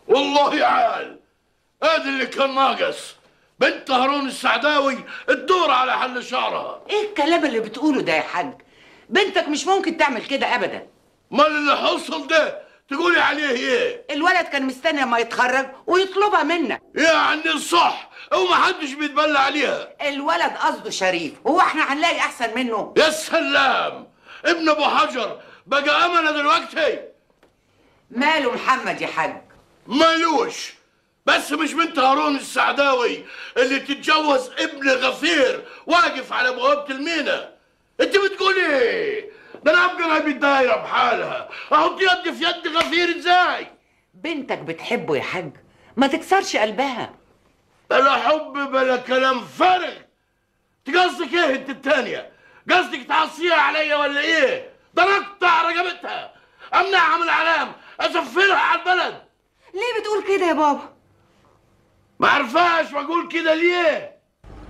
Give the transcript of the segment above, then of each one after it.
والله عال هذا اللي كان ناقص بنت هارون السعداوي تدور على حل شعرها ايه الكلام اللي بتقوله ده يا حاج بنتك مش ممكن تعمل كده ابدا مال اللي حصل ده تقولي عليه ايه الولد كان مستني لما يتخرج ويطلبها منك يعني صح ومحدش بيتبلى عليها الولد قصده شريف هو احنا هنلاقي احسن منه يا سلام ابن ابو حجر بقى امنه دلوقتي ماله محمد يا حاج مالوش بس مش بنت هارون السعداوي اللي تتجوز ابن غفير واقف على بوابه المينا انت بتقولي ايه ده انا ابقى غايب الدايره بحالها احط يدي في يد غفير ازاي بنتك بتحبه يا حاج ما تكسرش قلبها بلا حب بلا كلام فارغ انت قصدك ايه انت التانية قصدك تعصيها عليا ولا ايه ده انا اقطع رقبتها امنعها من الاعلام اسفلها على البلد ليه بتقول كده يا بابا ما عرفاش بقول كده ليه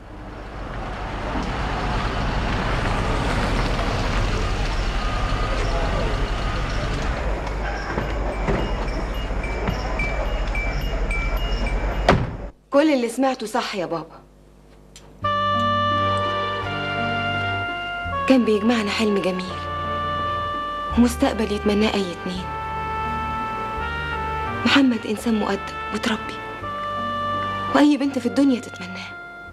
كل اللي سمعته صح يا بابا كان بيجمعنا حلم جميل ومستقبل يتمناه أي اتنين محمد إنسان مؤدب وتربي وأي بنت في الدنيا تتمناه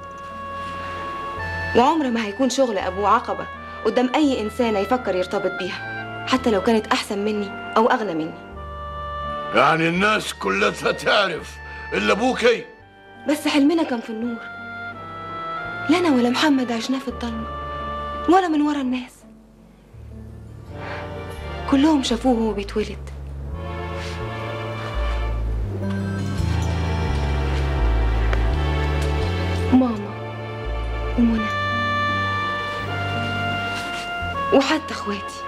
وعمره ما هيكون شغل أبوه عقبة قدام أي إنسانة يفكر يرتبط بيها حتى لو كانت أحسن مني أو أغنى مني يعني الناس كلها تعرف الا ابوكي بس حلمنا كان في النور لا انا ولا محمد عشناه في الضلمه ولا من ورا الناس كلهم شافوه وهو بيتولد ماما ومنى وحتى اخواتي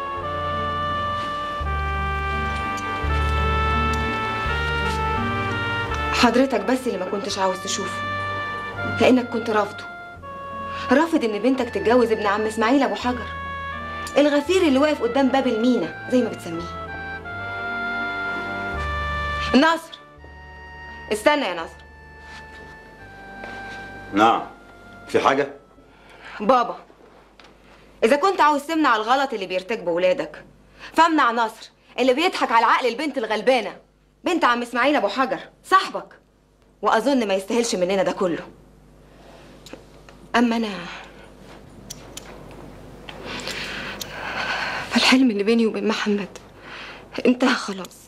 حضرتك بس اللي ما كنتش عاوز تشوفه لانك كنت رافضه رافض ان بنتك تتجوز ابن عم اسماعيل ابو حجر الغفير اللي واقف قدام باب المينا زي ما بتسميه نصر استنى يا نصر نعم في حاجة؟ بابا اذا كنت عاوز تمنع الغلط اللي بيرتكبه ولادك فامنع نصر اللي بيضحك على عقل البنت الغلبانه بنت عم اسماعيل ابو حجر صاحبك واظن ما يستاهلش مننا ده كله اما انا فالحلم اللي بيني وبين محمد انتهى خلاص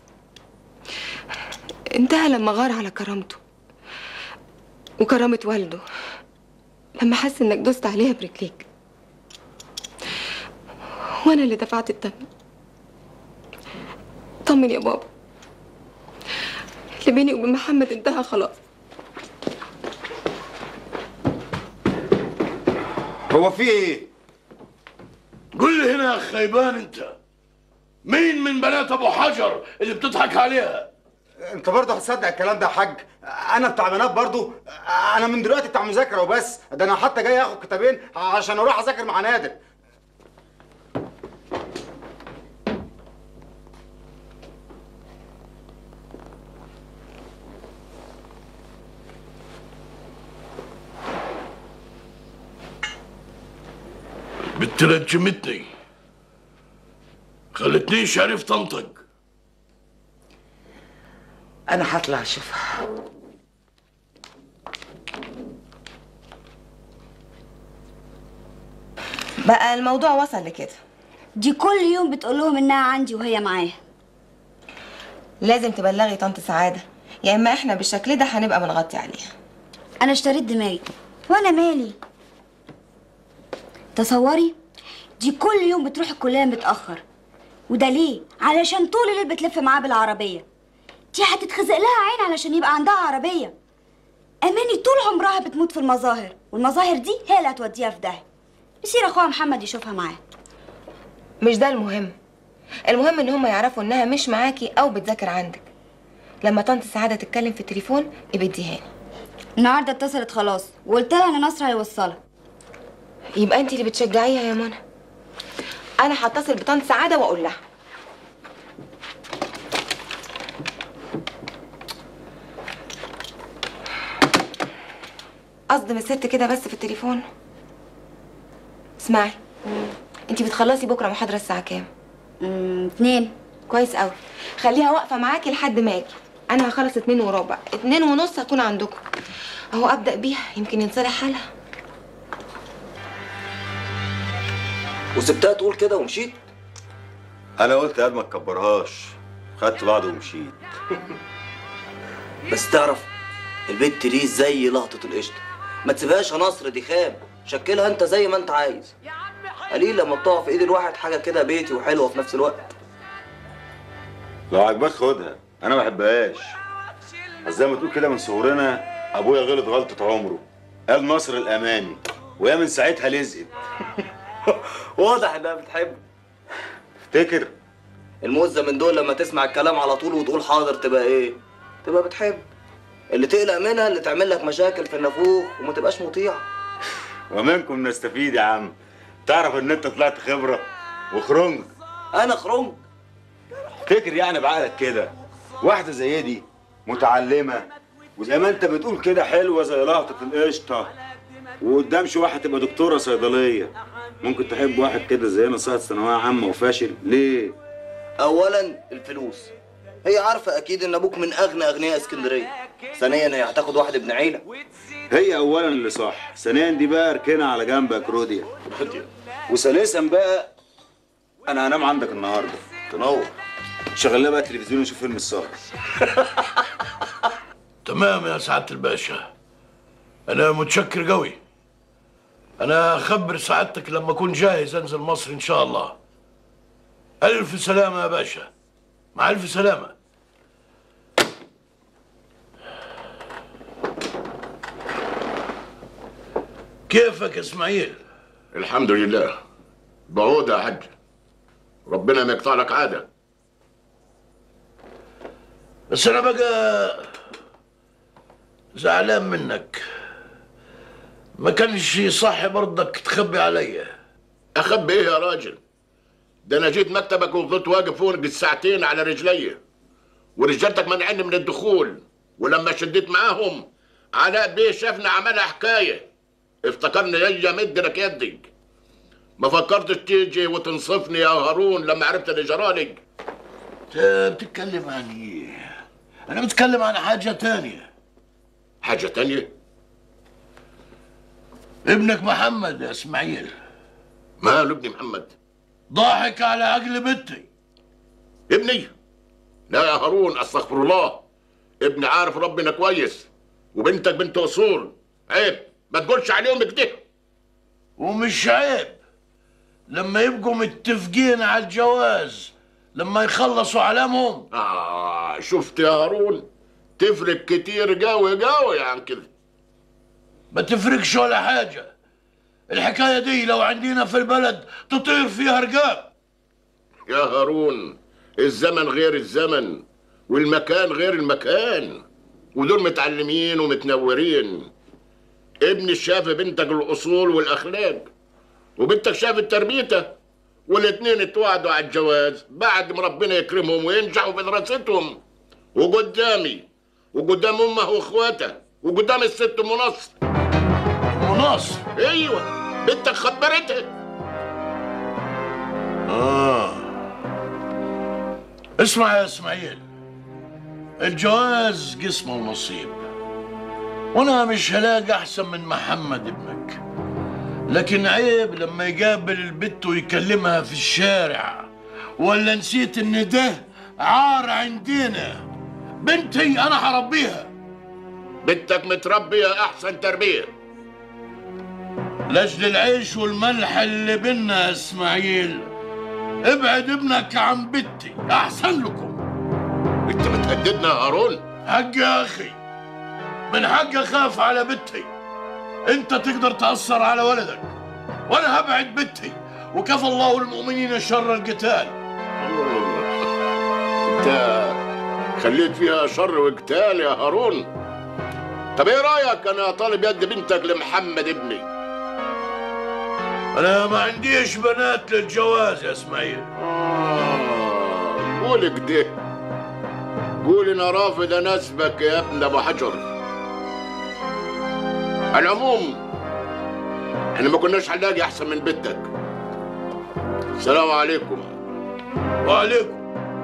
انتهى لما غار على كرامته وكرامة والده لما حس انك دوست عليها برجليك وانا اللي دفعت الثمن طمن يا بابا اللي بيني وبين محمد انتهى خلاص هو في ايه؟ قول لي هنا يا خيبان انت مين من بنات ابو حجر اللي بتضحك عليها انت برضه هتصدق الكلام ده يا حاج انا بتاع بنات برضه انا من دلوقتي بتاع مذاكره وبس ده انا حتى جاي اخد كتابين عشان اروح اذاكر مع نادر بنت رجمتني خلتنيش عرفت انطق انا هطلع اشوفها بقى الموضوع وصل لكده دي كل يوم بتقول لهم انها عندي وهي معاها لازم تبلغي طنط سعادة يا اما احنا بالشكل ده هنبقى بنغطي عليها انا اشتريت دماغي وانا مالي تصوري دي كل يوم بتروح الكليه متاخر وده ليه علشان طول الليل بتلف معاه بالعربيه دي هتتخزق لها عين علشان يبقى عندها عربيه اماني طول عمرها بتموت في المظاهر والمظاهر دي هي اللي هتوديها في داهيه يصير اخوها محمد يشوفها معاه مش ده المهم المهم ان هم يعرفوا انها مش معاكي او بتذاكر عندك لما طنط سعادة تتكلم في التليفون يبقى اديها لي النهارده اتصلت خلاص وقلت لها ان نصر هيوصلها يبقى انت اللي بتشجعيها يا منى انا هتصل بطنط سعادة واقول لها قصد من الست كده بس في التليفون اسمعي انتي بتخلصي بكره محاضره الساعه كام امم اتنين كويس قوي خليها واقفه معاكي لحد ما اجي انا هخلص اتنين وربع اتنين ونص هكون عندكم اهو ابدا بيها يمكن ينصلح حالها وسبتها تقول كده ومشيت انا قلت يا ما تكبرهاش خدت بعض ومشيت بس تعرف البت دي زي لقطة القشطة ما تسيبهاش يا نصر دي خام شكلها انت زي ما انت عايز قليل لما بتقع في ايد الواحد حاجة كده بيتي وحلوة في نفس الوقت لو عجبك خدها انا ما بحبهاش بس زي ما تقول كده من صغرنا ابويا غلط غلطة عمره قال نصر الاماني وهي من ساعتها لزقت واضح انها بتحب افتكر الموزة من دول لما تسمع الكلام على طول وتقول حاضر تبقى ايه تبقى بتحب اللي تقلق منها اللي تعمل لك مشاكل في النافوخ وما تبقاش مطيع ومنكم نستفيد يا عم تعرف ان انت طلعت خبرة وخرنج انا خرنج افتكر يعني بعقلك كده واحدة زي دي متعلمة وزي ما انت بتقول كده حلوة زي لقطة القشطة وقدام شوية تبقى دكتورة صيدلية ممكن تحب واحد كده زينا صاحب ثانوية عامة وفاشل ليه؟ اولا الفلوس هي عارفة اكيد ان ابوك من اغنى اغنياء اسكندرية ثانيا هي هتاخد واحد ابن عيلة هي اولا اللي صح ثانيا دي بقى اركنها على جنبك روديا وثالثا بقى انا هنام عندك النهارده تنور شغل لها بقى تلفزيون ونشوف فيلم السهر تمام يا سعادة الباشا أنا متشكر قوي أنا أخبر سعادتك لما أكون جاهز أنزل مصر إن شاء الله ألف سلامة يا باشا مع ألف سلامة كيفك يا إسماعيل؟ الحمد لله بعودة يا حج ربنا ما يقطع لك عادة بس أنا بقى زعلان منك ما كانش صح برضك تخبي عليا أخبي إيه يا راجل ده أنا جيت مكتبك وفضلت واقف فوق الساعتين على رجلي ورجالتك منعني من الدخول ولما شديت معاهم علاء بيه شافني عملها حكاية افتكرني جاي امد لك يدي ما فكرتش تيجي وتنصفني يا هارون لما عرفت اللي جرالي انت بتتكلم عن ايه انا بتكلم عن حاجه تانية حاجة تانية ابنك محمد يا اسماعيل ماله ابني محمد ضاحك على عقل بنتي ابني لا يا هارون استغفر الله ابني عارف ربنا كويس وبنتك بنت اصول عيب ما تقولش عليهم كده ومش عيب لما يبقوا متفقين على الجواز لما يخلصوا علامهم آه شفت يا هارون تفرق كتير قوي قوي عن كده ما تفرقش ولا حاجه الحكايه دي لو عندنا في البلد تطير فيها رقاب يا هارون الزمن غير الزمن والمكان غير المكان ودول متعلمين ومتنورين ابني شاف بنتك الاصول والاخلاق وبنتك شافت تربيتها والاتنين اتوعدوا على الجواز بعد ما ربنا يكرمهم وينجحوا في دراستهم وقدامي وقدام امه واخواته وقدام الست ام نصر مناصر ايوه بنتك خبرتها آه اسمع يا اسماعيل الجواز قسمه ونصيب وانا مش هلاقي احسن من محمد ابنك لكن عيب لما يقابل البت ويكلمها في الشارع ولا نسيت ان ده عار عندنا بنتي انا هربيها بنتك متربيه احسن تربيه لاجل العيش والملح اللي بينا يا اسماعيل ابعد ابنك عن بنتي احسن لكم انت بتهددنا يا هارون حق يا اخي من حق اخاف على بنتي انت تقدر تاثر على ولدك وانا هبعد بنتي وكفى الله المؤمنين شر القتال انت خليت فيها شر وقتال يا هارون طب ايه رايك انا طالب يد بنتك لمحمد ابني انا ما عنديش بنات للجواز يا اسماعيل آه، قول كده قول انا رافض اناسبك يا ابن ابو حجر على العموم احنا ما كناش هنلاقي احسن من بنتك السلام عليكم وعليكم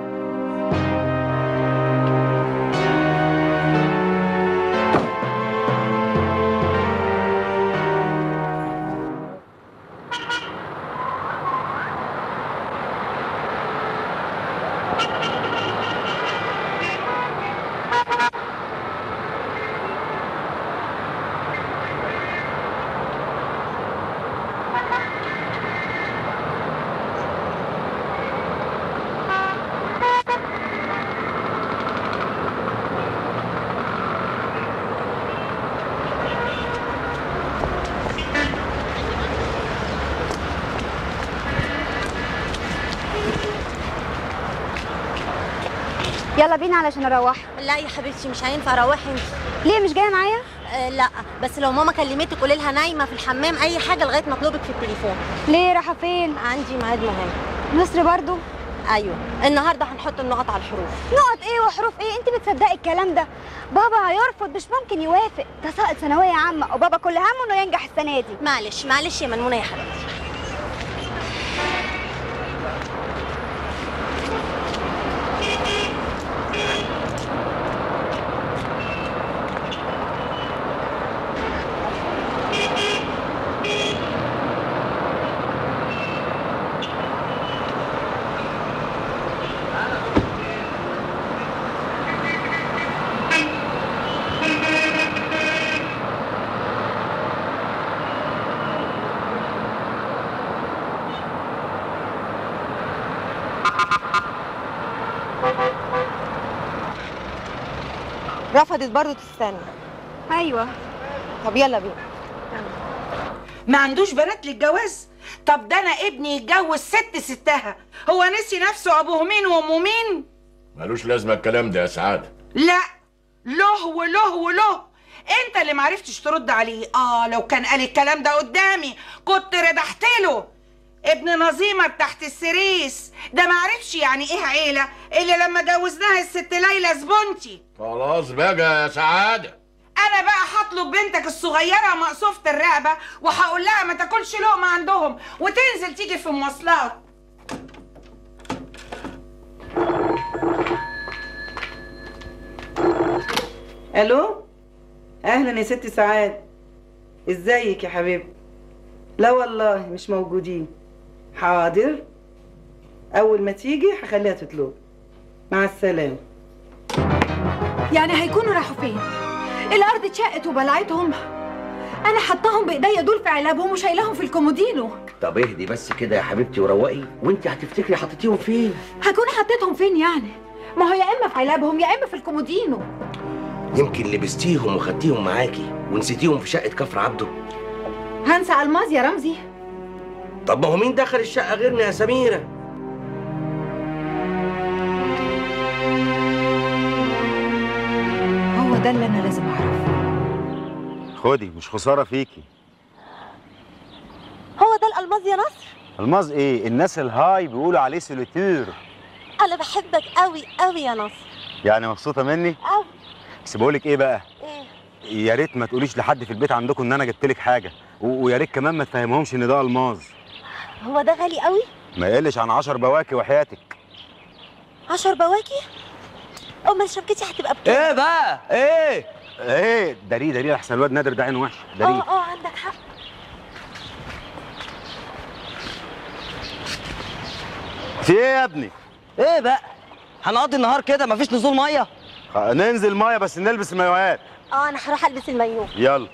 يلا بينا علشان اروح لا يا حبيبتي مش هينفع روحي انت ليه مش جايه معايا آه لا بس لو ماما كلمتك قولي لها نايمه في الحمام اي حاجه لغايه ما اطلبك في التليفون ليه رايحه فين عندي ميعاد مهم مصر برضو ايوه النهارده هنحط النقط على الحروف نقط ايه وحروف ايه انت بتصدقي الكلام ده بابا هيرفض مش ممكن يوافق ده ساقط ثانويه عامه وبابا كل همه انه ينجح السنه دي معلش معلش يا منونه يا حبيبتي رفضت برضه تستنى ايوه طب يلا بينا ما عندوش بنات للجواز طب ده انا ابني يتجوز ست ستها هو نسي نفسه ابوه مين وامه مين ملوش لازمه الكلام ده يا سعاده لا له وله وله انت اللي معرفتش ترد عليه اه لو كان قال الكلام ده قدامي كنت ردحت له ابن نظيمة تحت السريس ده معرفش يعني ايه عيلة الا لما جوزناها الست ليلى زبونتي خلاص بقى يا سعاده انا بقى هطلب بنتك الصغيره مقصوفه الرقبه وهقول لها ما تاكلش لقمه عندهم وتنزل تيجي في المواصلات الو اهلا يا ست سعاد ازيك يا حبيبي لا والله مش موجودين حاضر اول ما تيجي هخليها تطلب مع السلامه يعني هيكونوا راحوا فين؟ الأرض اتشقت وبلعتهم أنا حطاهم بإيديا دول في علبهم وشايلاهم في الكومودينو طب اهدي بس كده يا حبيبتي وروقي وانت هتفتكري حطيتيهم فين هكون حطيتهم فين يعني؟ ما هو يا إما في علبهم يا إما في الكومودينو يمكن لبستيهم وخدتيهم معاكي ونسيتيهم في شقه كفر عبده هنسى ألماظ يا رمزي طب ما هو مين دخل الشقه غيرنا يا سميره هو ده اللي أنا لازم أعرفه خدي مش خساره فيكي هو ده الالماظ يا نصر الماظ ايه الناس الهاي بيقولوا عليه سوليتير انا بحبك قوي قوي يا نصر يعني مبسوطه مني قوي بس بقولك ايه بقى ايه يا ريت ما تقوليش لحد في البيت عندكم ان انا جبت لك حاجه و- ويا ريت كمان ما تفهمهمش ان ده الماظ هو ده غالي قوي ما يقلش عن 10 بواكي وحياتك عشر بواكي امال شبكتي هتبقى بكام ايه بقى ايه ايه داري داري احسن الواد نادر ده عين وحش داري اه اه عندك حق في ايه يا ابني ايه بقى هنقضي النهار كده مفيش نزول ميه خ- ننزل ميه بس نلبس المايوهات اه انا هروح البس المايو يلا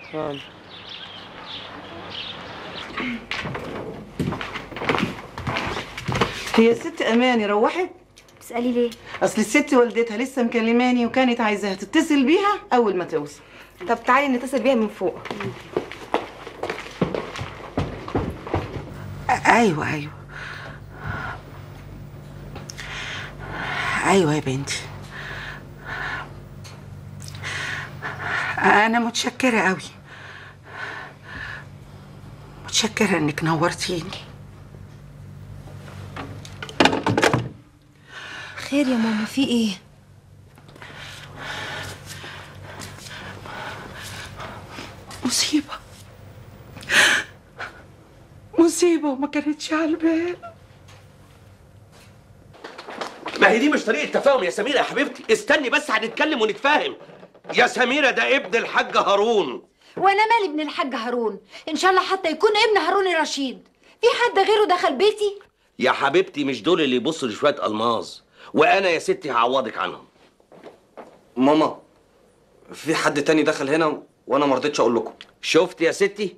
هي الست اماني روحت تسالي ليه اصل الست والدتها لسه مكلماني وكانت عايزاها تتصل بيها اول ما توصل طب تعالي نتصل بيها من فوق ايوه ايوه ايوه يا بنتي انا متشكره قوي متشكره انك نورتيني خير يا ماما في إيه؟ مصيبة مصيبة وما كانتش على البال ما هي دي مش طريقه تفاهم يا سميره يا حبيبتي استني بس هنتكلم ونتفاهم يا سميره ده ابن الحاج هارون وانا مالي ابن الحاج هارون ان شاء الله حتى يكون ابن هارون الرشيد في حد غيره دخل بيتي يا حبيبتي مش دول اللي يبصوا لشويه الماظ وانا يا ستي هعوضك عنهم ماما في حد تاني دخل هنا وانا ما رضيتش اقول لكم شفت يا ستي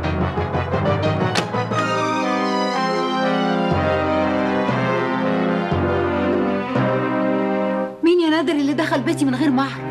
مين يا نادر اللي دخل بيتي من غير محرم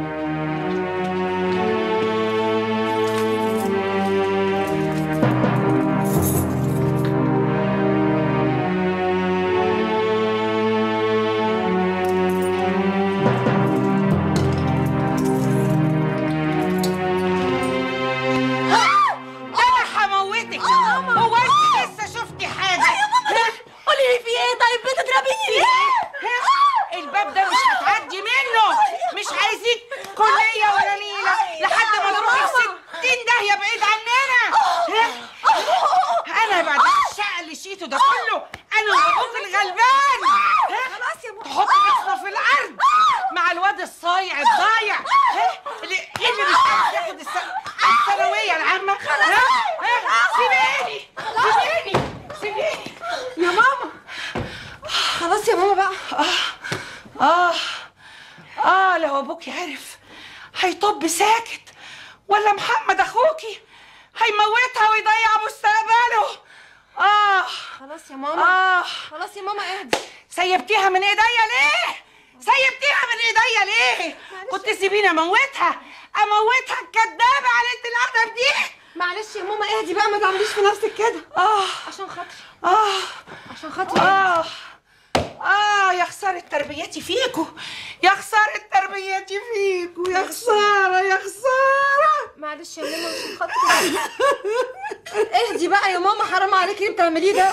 انا هموتك هو انت لسه شفتي حاجه قولي لي في ايه طيب بتضربيني ليه الباب ده مش هتعدي منه مش عايزين كليه ولا نيله لحد ما تروحي في ستين داهيه بعيد عننا انا بعد الشقه اللي شيته ده كله انا العقوق الغلبان خلاص يا تحط راسنا في الارض مع الواد الصايع الضايع اللي اللي مش عارف ياخد الس- الثانويه العامه ها؟ ها؟ سيبيني سيبيني سيبيني يا ماما خلاص يا ماما بقى آه آه لو أبوكي عرف هيطب ساكت ولا محمد أخوكي هيموتها ويضيع مستقبله آه خلاص يا ماما آه خلاص يا ماما اهدي سيبتيها من إيديا ليه؟ سيبتيها من إيديا ليه؟ كنت سيبيني أموتها أموتها الكدابة على الأدب دي معلش يا ماما اهدي بقى ما تعمليش في نفسك كده آه عشان خاطري آه عشان خاطري آه آه يا خسارة تربيتي فيكو يا خسارة تربيتي فيكو يا خسارة يا خسارة معلش يا ماما عشان خاطري اهدي بقى يا ماما حرام عليكي ايه بتعمليه ده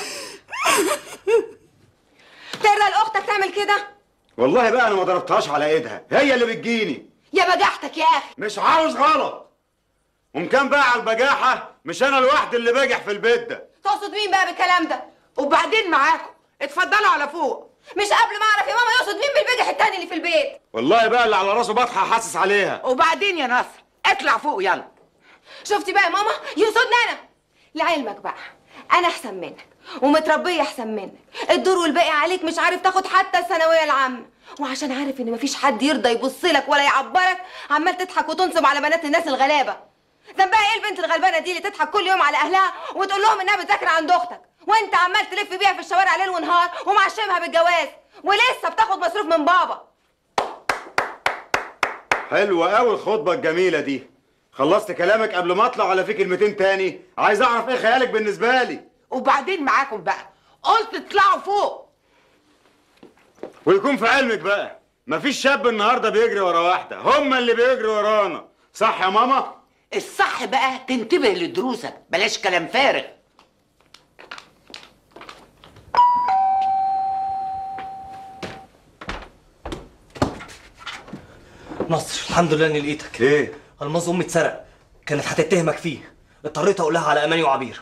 ترضى لاختك تعمل كده والله بقى انا ما ضربتهاش على ايدها هي اللي بتجيني يا بجحتك يا اخي مش عاوز غلط وإن كان بقى على البجاحة مش أنا لوحدي اللي باجح في البيت ده تقصد مين بقى بالكلام ده وبعدين معاكم اتفضلوا على فوق مش قبل ما اعرف يا ماما يقصد مين بالبجح التاني اللي في البيت والله بقى اللي على راسه بطحة حاسس عليها وبعدين يا نصر اطلع فوق يلا شفتي بقى يا ماما يقصدني انا لعلمك بقى انا احسن منك ومتربيه احسن منك الدور والباقي عليك مش عارف تاخد حتى الثانويه العامه وعشان عارف ان مفيش حد يرضى يبص لك ولا يعبرك عمال تضحك وتنصب على بنات الناس الغلابه ذنبها ايه البنت الغلبانه دي اللي تضحك كل يوم على اهلها وتقول لهم انها بتذاكر عند اختك وانت عمال تلف بيها في الشوارع ليل ونهار ومعشمها بالجواز ولسه بتاخد مصروف من بابا حلوة قوي الخطبة الجميلة دي خلصت كلامك قبل ما اطلع ولا في كلمتين تاني عايز اعرف ايه خيالك بالنسبة لي وبعدين معاكم بقى قلت اطلعوا فوق ويكون في علمك بقى مفيش شاب النهارده بيجري ورا واحدة هما اللي بيجروا ورانا صح يا ماما الصح بقى تنتبه لدروسك بلاش كلام فارغ نصر الحمد لله اني لقيتك ايه الماظ امي اتسرق كانت هتتهمك فيه اضطريت اقول لها على اماني وعبير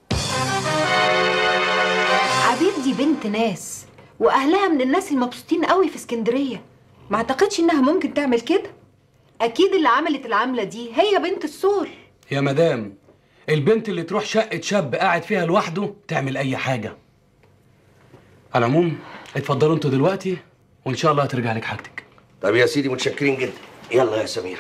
عبير دي بنت ناس واهلها من الناس المبسوطين قوي في اسكندريه ما اعتقدش انها ممكن تعمل كده اكيد اللي عملت العمله دي هي بنت السول يا مدام البنت اللي تروح شقة شاب قاعد فيها لوحده تعمل أي حاجة على العموم اتفضلوا انتوا دلوقتي وإن شاء الله هترجع لك حاجتك طب يا سيدي متشكرين جدا يلا يا سمير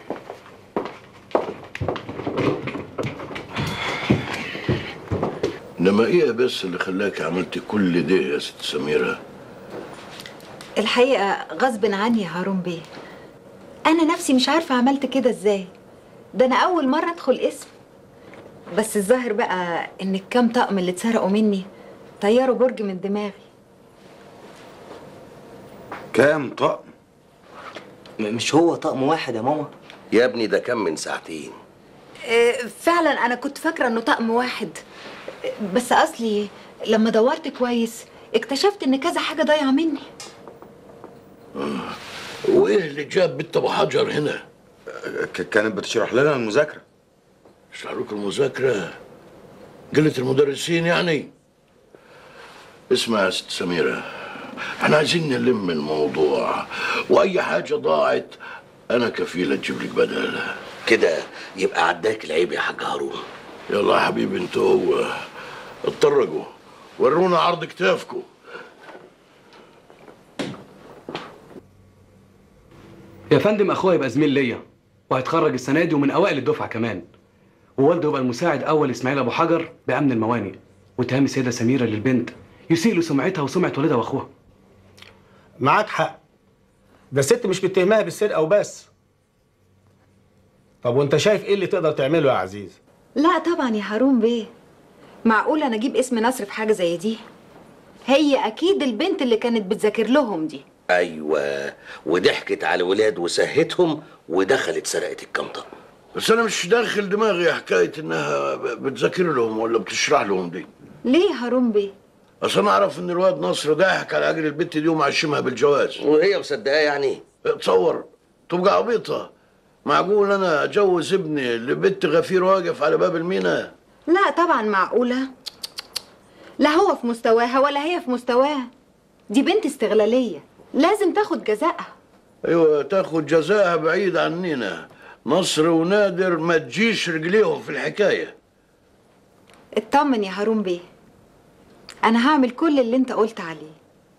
انما ايه بس اللي خلاك عملتي كل ده يا ست سميره الحقيقه غصب عني يا هارون بيه انا نفسي مش عارفه عملت كده ازاي ده انا اول مره ادخل اسم بس الظاهر بقى ان الكام طقم اللي اتسرقوا مني طيروا برج من دماغي كام طقم مش هو طقم واحد يا ماما يا ابني ده كان من ساعتين آه، فعلا انا كنت فاكره انه طقم واحد آه، بس اصلي لما دورت كويس اكتشفت ان كذا حاجه ضايعه مني وايه اللي جاب بنت ابو حجر هنا ك- كانت بتشرح لنا المذاكرة اشرح لكم المذاكرة قلة المدرسين يعني اسمع يا ست سميرة احنا عايزين نلم الموضوع واي حاجة ضاعت انا كفيل اجيب لك بدلها كده يبقى عداك العيب يا حاج هارون يلا يا حبيبي انتوا هو اتطرقوا ورونا عرض كتافكم يا فندم اخويا يبقى زميل ليا وهيتخرج السنه دي ومن اوائل الدفعه كمان ووالده يبقى المساعد اول اسماعيل ابو حجر بامن الموانئ واتهام السيده سميره للبنت يسيء لسمعتها وسمعه والدها واخوها معاك حق ده الست مش متهمها بالسرقه وبس طب وانت شايف ايه اللي تقدر تعمله يا عزيز لا طبعا يا هارون بيه معقول انا اجيب اسم نصر في حاجه زي دي هي اكيد البنت اللي كانت بتذاكر لهم دي ايوه وضحكت على الولاد وسهتهم ودخلت سرقت الكمطه بس انا مش داخل دماغي حكاية انها بتذاكر لهم ولا بتشرح لهم دي ليه يا هارون بيه اصل انا اعرف ان الواد نصر ضاحك على اجل البت دي ومعشمها بالجواز وهي مصدقاه يعني تصور تبقى عبيطه معقول انا اجوز ابني لبنت غفير واقف على باب المينا لا طبعا معقوله لا هو في مستواها ولا هي في مستواها دي بنت استغلاليه لازم تاخد جزائها ايوه تاخد جزاها بعيد عننا نصر ونادر ما تجيش رجليهم في الحكايه اطمن يا هارون بيه انا هعمل كل اللي انت قلت عليه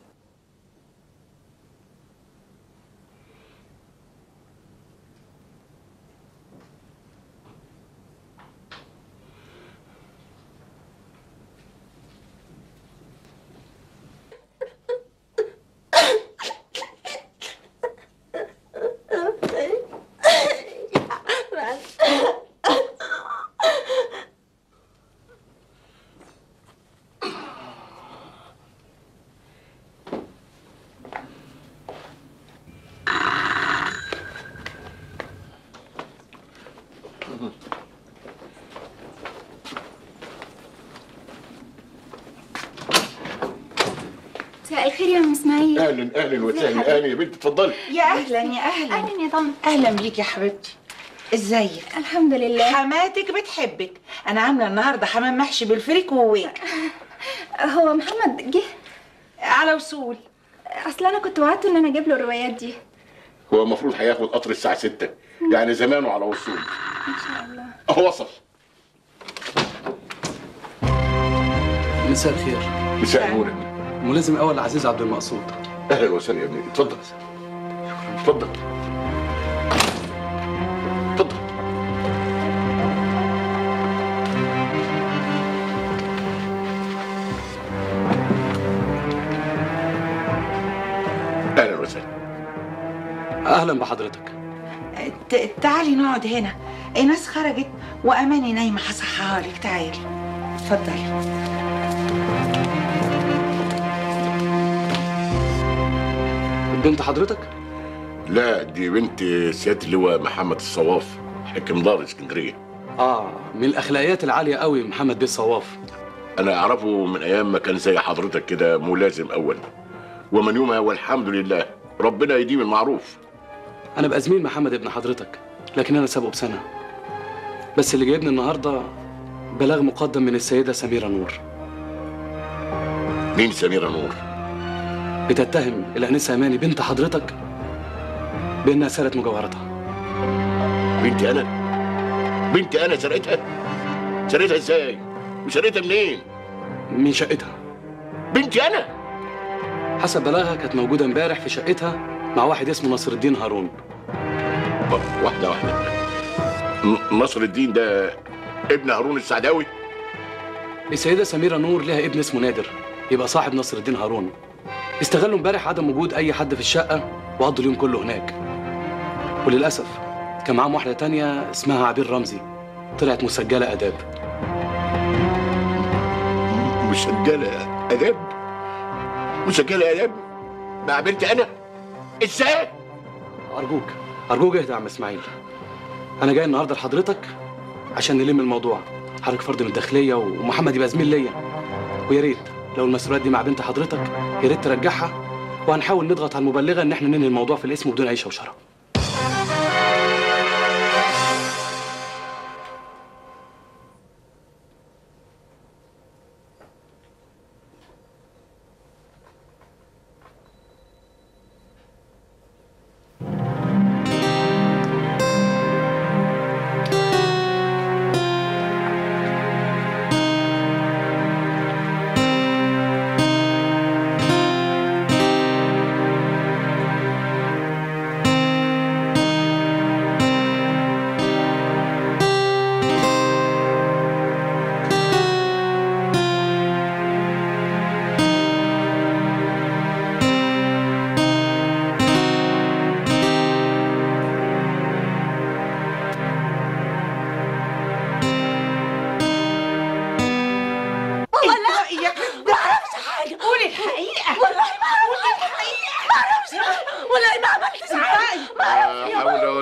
مساء الخير يا ام اسماعيل اهلا اهلا وسهلا اهلا يا بنت اتفضلي يا اهلا يا اهلا اهلا يا طنط اهلا بيك يا حبيبتي ازيك الحمد لله حماتك بتحبك انا عامله النهارده حمام محشي بالفريك وويك هو محمد جه على وصول اصل انا كنت وعدته ان انا اجيب له الروايات دي هو المفروض هياخد قطر الساعة 6 يعني زمانه على وصول ان شاء الله اهو وصل مساء الخير مساء النور يا ابني. ملازم اول عزيز عبد المقصود اهلا وسهلا يا ابني اتفضل اتفضل اتفضل اهلا وسهلا اهلا بحضرتك ت- تعالي نقعد هنا ايناس خرجت واماني نايمه هصحيها لك تعالي اتفضلي بنت حضرتك لا دي بنت سيادة اللواء محمد الصواف حكم دار اسكندرية اه من الاخلاقيات العاليه قوي محمد بيه الصواف انا اعرفه من ايام ما كان زي حضرتك كده ملازم اول ومن يومها والحمد لله ربنا يديم المعروف انا بقى زميل محمد ابن حضرتك لكن انا سابقه بسنه بس اللي جايبني النهارده بلاغ مقدم من السيده سميره نور مين سميرة نور بتتهم الانسه اماني بنت حضرتك بانها سرقت مجوهراتها بنتي انا بنتي انا سرقتها سرقتها ازاي وسرقتها منين من شقتها بنتي انا حسب بلاغها كانت موجوده امبارح في شقتها مع واحد اسمه نصر الدين هارون واحدة واحدة ن- نصر الدين ده ابن هارون السعداوي السيده سميره نور لها ابن اسمه نادر يبقى صاحب نصر الدين هارون استغلوا امبارح عدم وجود اي حد في الشقه وقضوا اليوم كله هناك وللاسف كان معاهم واحده تانية اسمها عبير رمزي طلعت مسجله اداب مسجلة اداب مسجلة اداب مع بنتي انا ازاي ارجوك ارجوك اهدى يا عم اسماعيل انا جاي النهارده لحضرتك عشان نلم الموضوع حضرتك فرد من الداخليه ومحمد يبقى زميل ليا ويا ريت لو المسؤوليات دي مع بنت حضرتك يا ريت ترجعها وهنحاول نضغط على المبلغه ان احنا ننهي الموضوع في الاسم بدون اي شوشره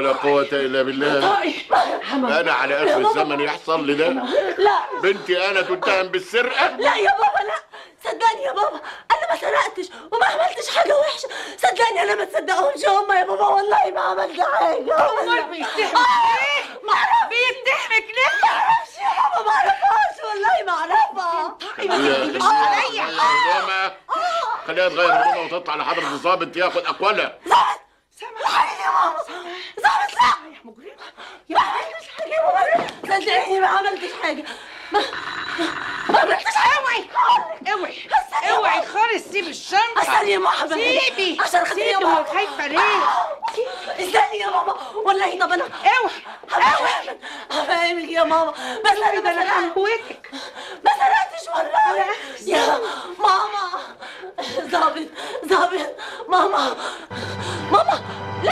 ولا قوة إلا بالله أنا على آخر الزمن يحصل لي ده لا بنتي أنا تتهم بالسرقة لا يا بابا لا صدقني يا بابا انا ما سرقتش وما عملتش حاجه وحشه صدقني انا ما تصدقهمش هم يا بابا والله ما عملت حاجه امال بيتهمك ليه ما اعرفش بيتهمك ليه ما اعرفش يا بابا ما اعرفهاش والله ما اعرفها تكذبيش عليا هدومها خليها تغير هدومها وتطلع لحضرة الضابط ياخد أقوالها الحقيقة يا ماما صعبت لا يا مجرمة ما عملتش حاجة يا ماما صدقيني ما عملتش حاجة ما ما عملتش حاجة اوعي اوعي اوعي خالص سيب الشنطه استني يا ماما سيبي عشان خاطري يا سيبي ماما هو خايفه ليه استني يا ماما والله طب انا اوعي هفهمك هفهمك يا ماما بس انا ده انا ما هموتك ما سرقتش والله يا ماما ظابط ظابط ماما ماما لا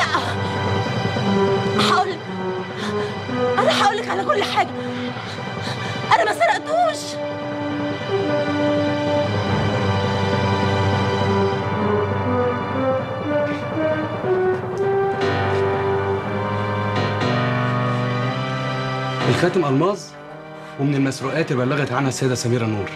هقول انا هقول لك على كل حاجه انا ما سرقتوش الخاتم الماظ ومن المسروقات اللي بلغت عنها السيده سميره نور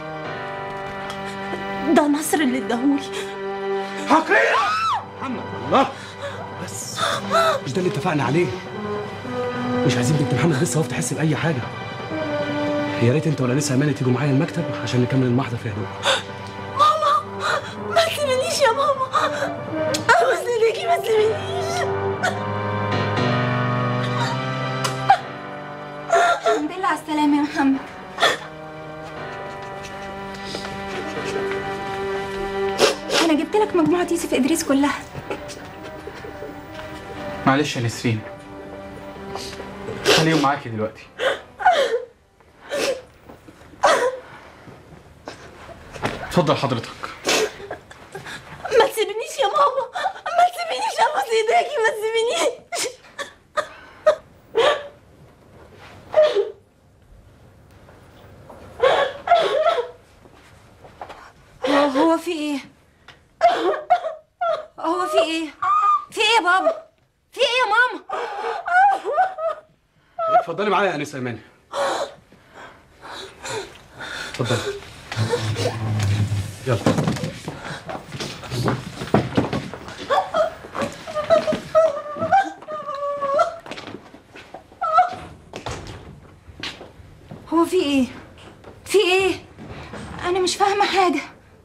ده نصر اللي اداهولي حقيقة محمد الله بس مش ده اللي اتفقنا عليه مش عايزين بنت محمد لسه اهو تحس باي حاجه يا ريت انت ولا لسه امانه تيجوا معايا المكتب عشان نكمل المحضر في هدوء ماما ما تسيبنيش يا ماما ابوس ايديكي ما تسيبنيش الحمد لله على السلامة يا محمد أنا جبت لك مجموعة يوسف إدريس كلها معلش يا نسرين خليهم معاكي دلوقتي اتفضل حضرتك ما تسيبنيش يا ماما ما تسيبنيش ابوس ايديكي ما تسيبنيش هو هو في ايه؟ هو في ايه؟ في ايه يا بابا؟ في ايه يا ماما؟ اتفضلي معايا يا انسه اماني اتفضلي يلا هو في ايه؟ في ايه؟ أنا مش فاهمة حاجة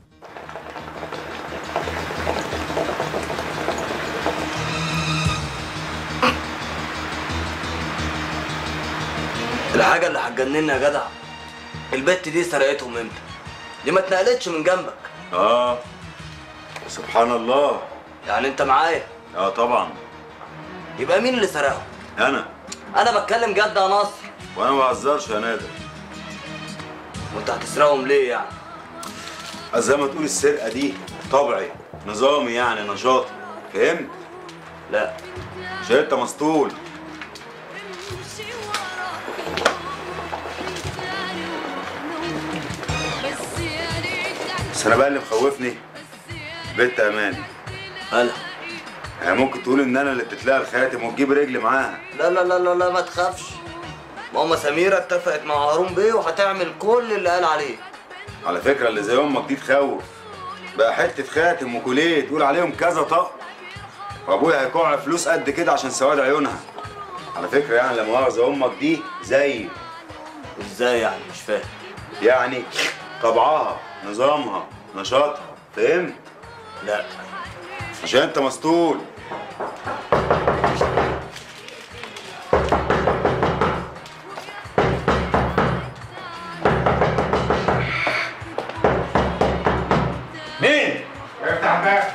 الحاجة اللي هتجننا يا جدع البت دي سرقتهم امتى؟ دي ما اتنقلتش من جنبك اه سبحان الله يعني انت معايا اه طبعا يبقى مين اللي سرقهم؟ انا انا بتكلم جد يا نصر وانا ما بهزرش يا نادر وانت هتسرقهم ليه يعني؟ زي ما تقول السرقه دي طبعي نظامي يعني نشاطي فهمت؟ لا مش انت مسطول بس انا بقى اللي مخوفني بنت اماني هلا يعني ممكن تقول ان انا اللي بتتلاقى الخاتم وتجيب رجلي معاها لا لا لا لا لا ما تخافش ماما سميرة اتفقت مع هارون بيه وهتعمل كل اللي قال عليه على فكره اللي زي امك دي تخوف بقى حته خاتم وكوليه تقول عليهم كذا طقم وابويا هيقع فلوس قد كده عشان سواد عيونها على فكره يعني لا مؤاخذه امك دي زي ازاي يعني مش فاهم يعني طبعها نظامها نشاطها فهمت لا عشان انت مسطول مين؟ افتح بقى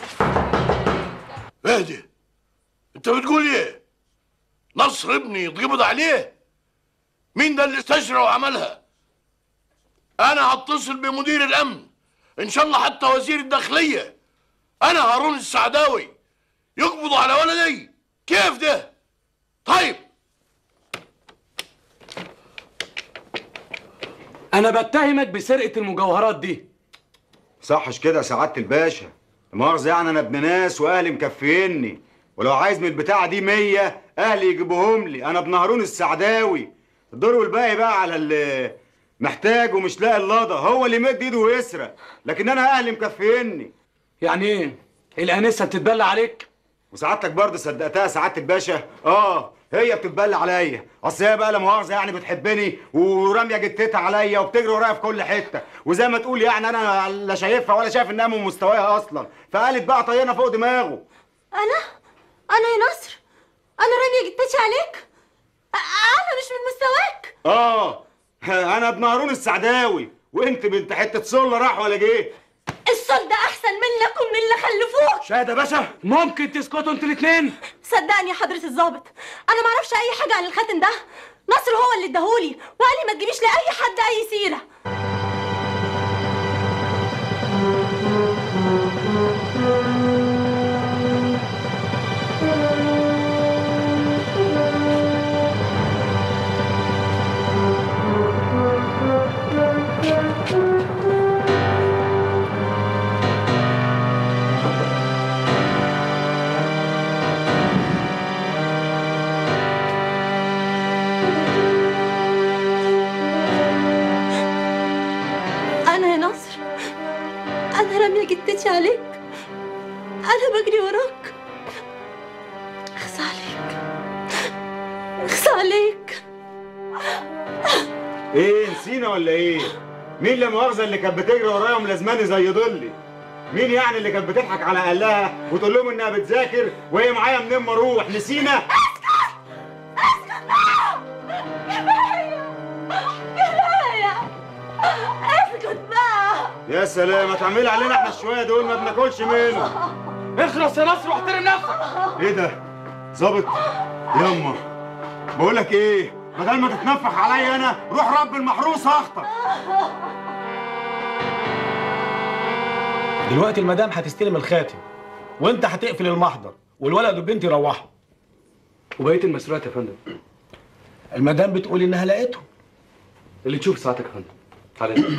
اهدي انت بتقول ايه؟ نصر ابني يتقبض عليه؟ مين ده اللي استشرى وعملها؟ انا هتصل بمدير الامن ان شاء الله حتى وزير الداخليه انا هارون السعداوي يقبضوا على ولدي كيف ده؟ طيب انا بتهمك بسرقه المجوهرات دي صحش كده يا سعاده الباشا لا مؤاخذه يعني انا ابن ناس واهلي مكفيني ولو عايز من البتاعه دي مية اهلي يجيبوهم لي انا ابن هارون السعداوي الدور والباقي بقى على اللي محتاج ومش لاقي اللضا هو اللي يمد ايده ويسرق لكن انا اهلي مكفيني يعني ايه الانسه بتتبلى عليك وسعادتك برضه صدقتها سعاده الباشا اه هي بتتبلى عليا اصل هي بقى لا مؤاخذه يعني بتحبني وراميه جتتها عليا وبتجري ورايا في كل حته وزي ما تقول يعني انا لا شايفها ولا شايف انها من مستواها اصلا فقالت بقى طينه فوق دماغه انا انا يا نصر انا راميه جتتي عليك أ- انا مش من مستواك اه انا ابن هارون السعداوي وانت بنت حته سله راح ولا جه الصول ده احسن منك ومن اللي خلفوك شاهد يا باشا ممكن تسكتوا انتوا الاثنين صدقني يا حضرة الضابط انا ما اعرفش اي حاجة عن الخاتم ده نصر هو اللي اداهولي وقال لي ما تجيبيش لاي حد اي سيرة انا يا نصر انا رامية جتتي عليك انا بجري وراك اخصى عليك اخصى عليك ايه نسينا ولا ايه مين لا مؤاخذه اللي كانت بتجري ورايا ملازماني زي ضلي مين يعني اللي كانت بتضحك على اهلها وتقول لهم انها بتذاكر وهي معايا منين ما اروح نسينا كفاية اسكت بقى يا سلام هتعملي علينا احنا الشويه دول ما بناكلش منه اخلص يا نصر واحترم نفسك ايه ده ظابط يما بقول لك ايه بدل ما تتنفخ عليا انا روح رب المحروس هخطر دلوقتي المدام هتستلم الخاتم وانت هتقفل المحضر والولد والبنت يروحوا وبقيه المسؤوليات يا فندم المدام بتقول انها لقيته اللي تشوف ساعتك يا فندم تعالى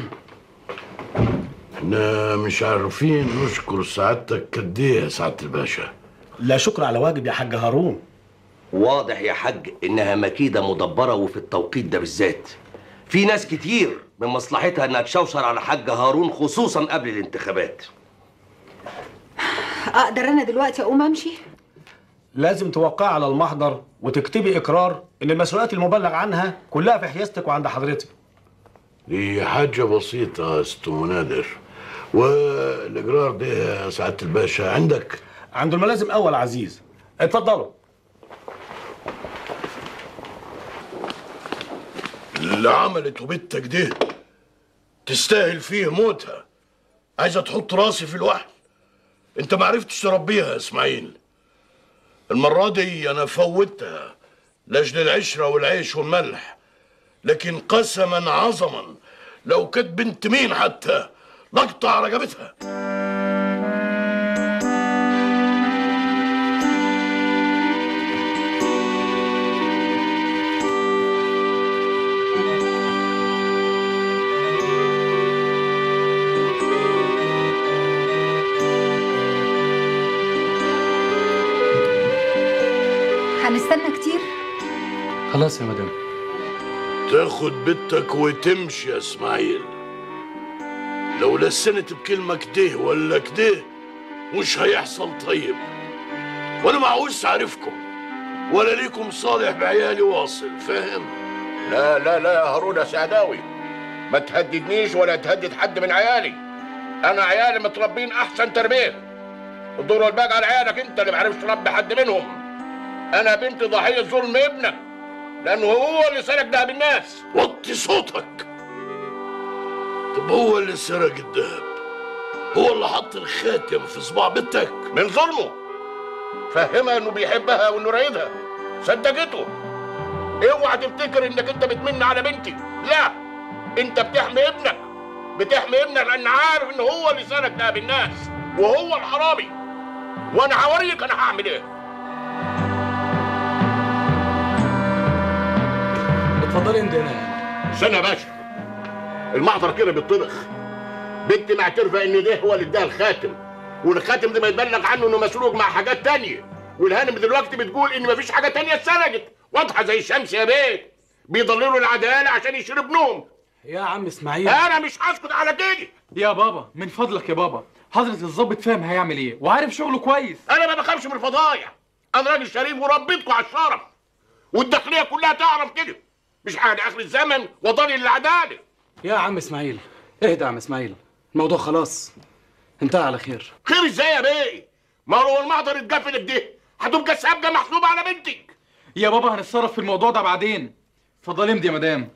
احنا مش عارفين نشكر سعادتك قد ايه يا سعاده الباشا لا شكر على واجب يا حاج هارون واضح يا حاج انها مكيده مدبره وفي التوقيت ده بالذات في ناس كتير من مصلحتها انها تشوشر على حاج هارون خصوصا قبل الانتخابات اقدر انا دلوقتي اقوم امشي لازم توقع على المحضر وتكتبي اقرار ان المسؤوليات المبلغ عنها كلها في حيازتك وعند حضرتك دي حاجه بسيطه يا ست منادر والاقرار ده يا سعاده الباشا عندك عند الملازم اول عزيز اتفضلوا اللي عملته بنتك دي تستاهل فيه موتها عايزه تحط راسي في الوحل انت ما عرفتش تربيها يا اسماعيل المره دي انا فوتها لاجل العشره والعيش والملح لكن قسما عظما لو كانت بنت مين حتى لقطع رقبتها هنستنى كتير خلاص يا مدام تاخد بنتك وتمشي يا اسماعيل لو لسنت بكلمة كده ولا كده مش هيحصل طيب وانا ما عاوز اعرفكم ولا ليكم صالح بعيالي واصل فاهم لا لا لا يا هارون يا سعداوي ما تهددنيش ولا تهدد حد من عيالي انا عيالي متربين احسن تربيه الدور والباقي على عيالك انت اللي معرفش تربي حد منهم انا بنت ضحيه ظلم ابنك لانه هو اللي سرق دهب الناس وطي صوتك طب هو اللي سرق الدهب هو اللي حط الخاتم في صباع بنتك من ظلمه فهمها انه بيحبها وانه رايدها صدقته اوعى تفتكر انك انت بتمن على بنتي لا انت بتحمي ابنك بتحمي ابنك لان عارف ان هو اللي سرق دهب الناس وهو الحرامي وانا هوريك انا هعمل ايه اتفضلي انت هنا استنى يا باشا المحضر كده بيطبخ بنتي معترفه ان ده هو اللي اداها الخاتم والخاتم ده ما يتبلغ عنه انه مسروق مع حاجات تانية والهانم دلوقتي بتقول ان مفيش حاجه تانية اتسرقت واضحه زي الشمس يا بيه بيضللوا العداله عشان يشرب ابنهم يا عم اسماعيل انا مش هسكت على كده يا بابا من فضلك يا بابا حضرة الظابط فاهم هيعمل ايه وعارف شغله كويس انا ما بخافش من الفضايح انا راجل شريف وربيتكم على الشرف والداخليه كلها تعرف كده مش حاجه اخر الزمن وضلل العداله يا عم اسماعيل اهدى يا عم اسماعيل الموضوع خلاص انتهى على خير خير ازاي يا بيه ما هو المحضر اتقفل بده هتبقى السابقه محسوبه على بنتك يا بابا هنتصرف في الموضوع ده بعدين اتفضلي امضي يا مدام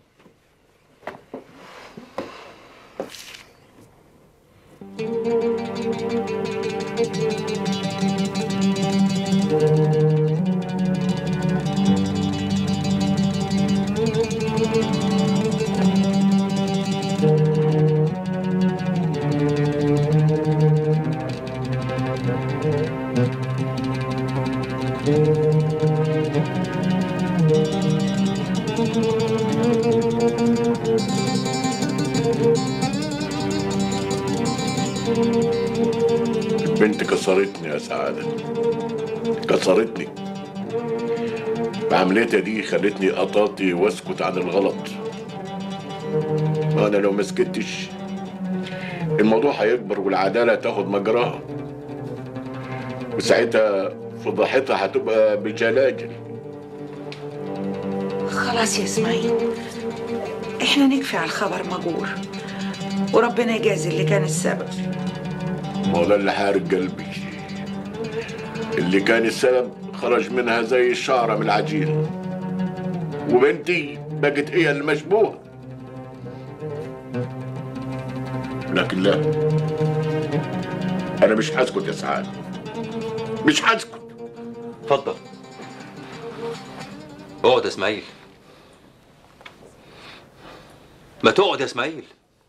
البنت كسرتني يا سعادة كسرتني بعملتها دي خلتني أطاطي واسكت عن الغلط أنا لو ما سكتش الموضوع هيكبر والعدالة تاخد مجراها وساعتها فضحتها هتبقى بجلاجل خلاص يا اسماعيل احنا نكفي على الخبر مجور وربنا يجازي اللي كان السبب ما هو ده اللي حارق قلبي اللي كان السبب خرج منها زي الشعرة من العجين وبنتي بقت هي المشبوهة لكن لا أنا مش هسكت يا سعاد مش هسكت اتفضل اقعد يا اسماعيل ما تقعد يا اسماعيل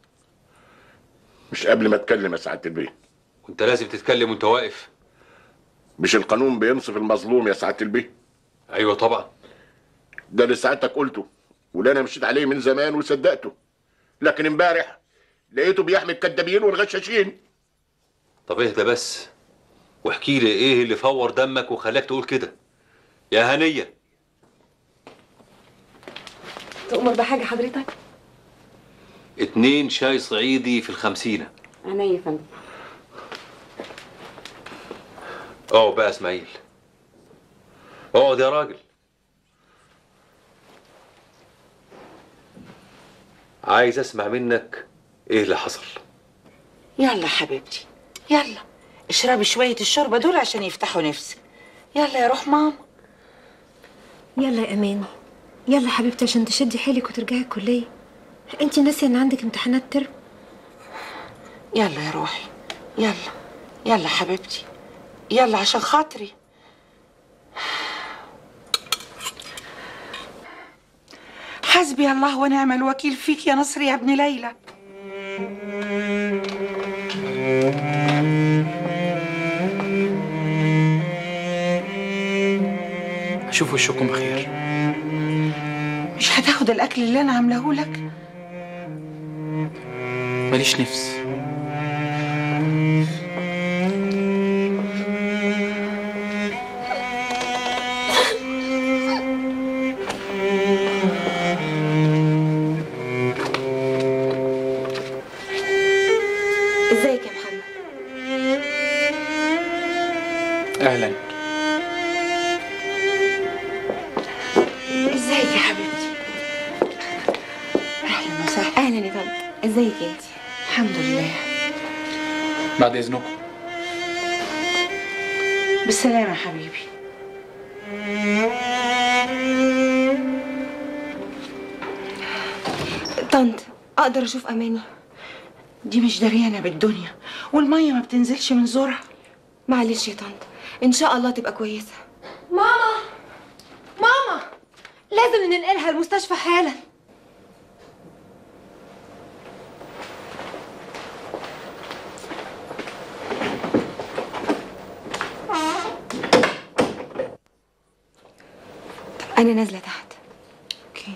مش قبل ما اتكلم يا سعادة البيه وانت لازم تتكلم وانت واقف مش القانون بينصف المظلوم يا سعادة البيه ايوه طبعا ده اللي سعادتك قلته واللي انا مشيت عليه من زمان وصدقته لكن امبارح لقيته بيحمي الكدابين والغشاشين طب اهدى بس واحكي لي ايه اللي فور دمك وخلاك تقول كده يا هنيه تؤمر بحاجة حضرتك؟ اتنين شاي صعيدي في الخمسينة عينيا يا فندم اقعد بقى يا اسماعيل اقعد يا راجل عايز اسمع منك ايه اللي حصل يلا حبيبتي يلا اشربي شوية الشوربة دول عشان يفتحوا نفسك يلا يا روح ماما يلا يا امان يلا حبيبتي عشان تشدي حيلك وترجعي الكليه انت ناسيه ان عندك امتحانات ترم يلا يا روحي يلا يلا حبيبتي يلا عشان خاطري حسبي الله ونعم الوكيل فيك يا نصر يا ابن ليلى اشوف وشكم بخير مش هتاخد الاكل اللي انا عاملاه لك ماليش نفس ازيك يا محمد اهلا ازيك يا حبيبتي اهلا وسهلا اهلا يا طنط ازيك انت الحمد لله بعد اذنكم بالسلامة يا حبيبي طنط اقدر اشوف اماني دي مش دريانة بالدنيا والمية ما بتنزلش من زورها معلش يا طنط ان شاء الله تبقى كويسه ماما ماما لازم ننقلها المستشفى حالا انا نازله تحت اوكي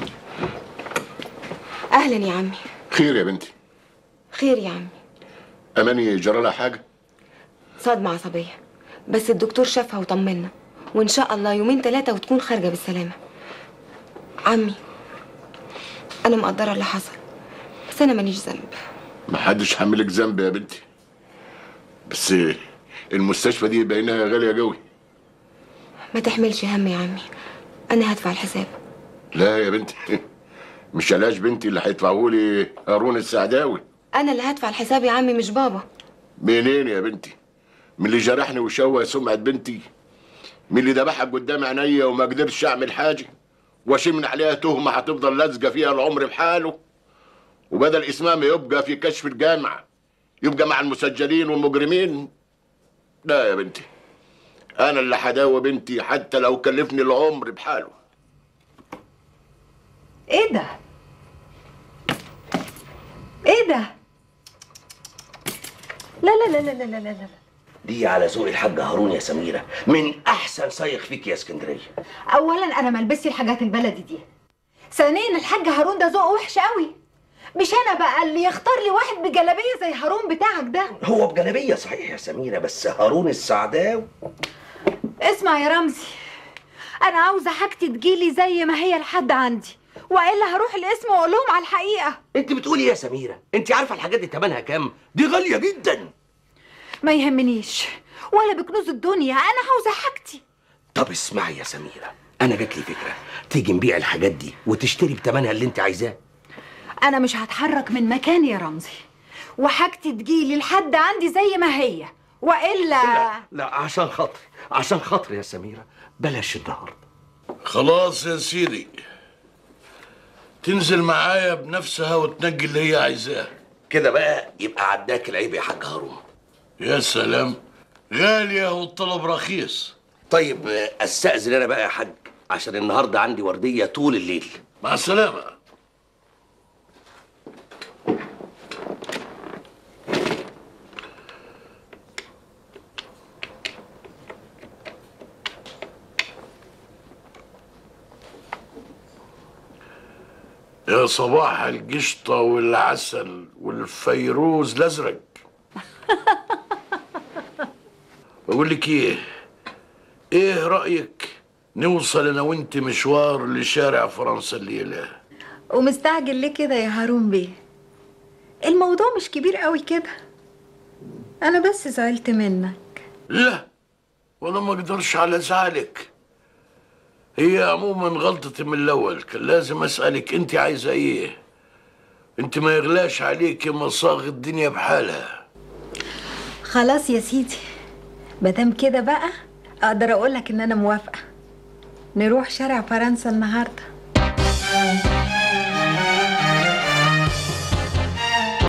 اهلا يا عمي خير يا بنتي خير يا عمي اماني جرى لها حاجه صدمة عصبية بس الدكتور شافها وطمنا وإن شاء الله يومين ثلاثة وتكون خارجة بالسلامة عمي أنا مقدرة اللي حصل بس أنا ماليش ذنب محدش حاملك ذنب يا بنتي بس المستشفى دي باينها غاليه قوي ما تحملش هم يا عمي أنا هدفع الحساب لا يا بنتي مش علاج بنتي اللي هيدفعه لي هارون السعداوي أنا اللي هدفع الحساب يا عمي مش بابا منين يا بنتي من اللي جرحني وشوه سمعه بنتي من اللي ذبحها قدام عينيا وما قدرتش اعمل حاجه واشيل من عليها تهمه هتفضل لازقه فيها العمر بحاله وبدل اسمها ما يبقى في كشف الجامعه يبقى مع المسجلين والمجرمين لا يا بنتي انا اللي هداوي بنتي حتى لو كلفني العمر بحاله ايه ده ايه ده لا لا لا لا لا لا لا لا دي على ذوق الحاج هارون يا سميره من احسن صيغ فيك يا اسكندريه اولا انا ملبسي الحاجات البلدي دي ثانيا الحاج هارون ده ذوقه وحش قوي مش انا بقى اللي يختار لي واحد بجلابيه زي هارون بتاعك ده هو بجلابيه صحيح يا سميره بس هارون السعداوي اسمع يا رمزي انا عاوزه حاجتي تجيلي زي ما هي لحد عندي والا هروح القسم واقول لهم على الحقيقه انت بتقولي إيه يا سميره انت عارفه الحاجات دي ثمنها كام دي غاليه جدا ما يهمنيش ولا بكنوز الدنيا انا عاوزه حاجتي طب اسمعي يا سميره انا جات لي فكره تيجي نبيع الحاجات دي وتشتري بثمنها اللي انت عايزاه انا مش هتحرك من مكاني يا رمزي وحاجتي تجيلي لحد عندي زي ما هي والا لا عشان خاطري عشان خاطري يا سميره بلاش النهارده خلاص يا سيدي تنزل معايا بنفسها وتنجي اللي هي عايزاه كده بقى يبقى عداك العيب يا حاج هارون يا سلام غالية والطلب رخيص طيب آه، استاذن انا بقى يا حاج عشان النهارده عندي ورديه طول الليل مع السلامة يا صباح القشطة والعسل والفيروز الأزرق بقول لك إيه إيه رأيك نوصل أنا وأنت مشوار لشارع فرنسا الليلة ومستعجل ليه كده يا هارون بيه الموضوع مش كبير قوي كده انا بس زعلت منك لا وانا ما اقدرش على زعلك هي عموما غلطتي من الاول كان لازم اسالك انت عايزه ايه انت ما يغلاش عليكي مصاغ الدنيا بحالها خلاص يا سيدي مادام كده بقى اقدر اقولك ان انا موافقه نروح شارع فرنسا النهارده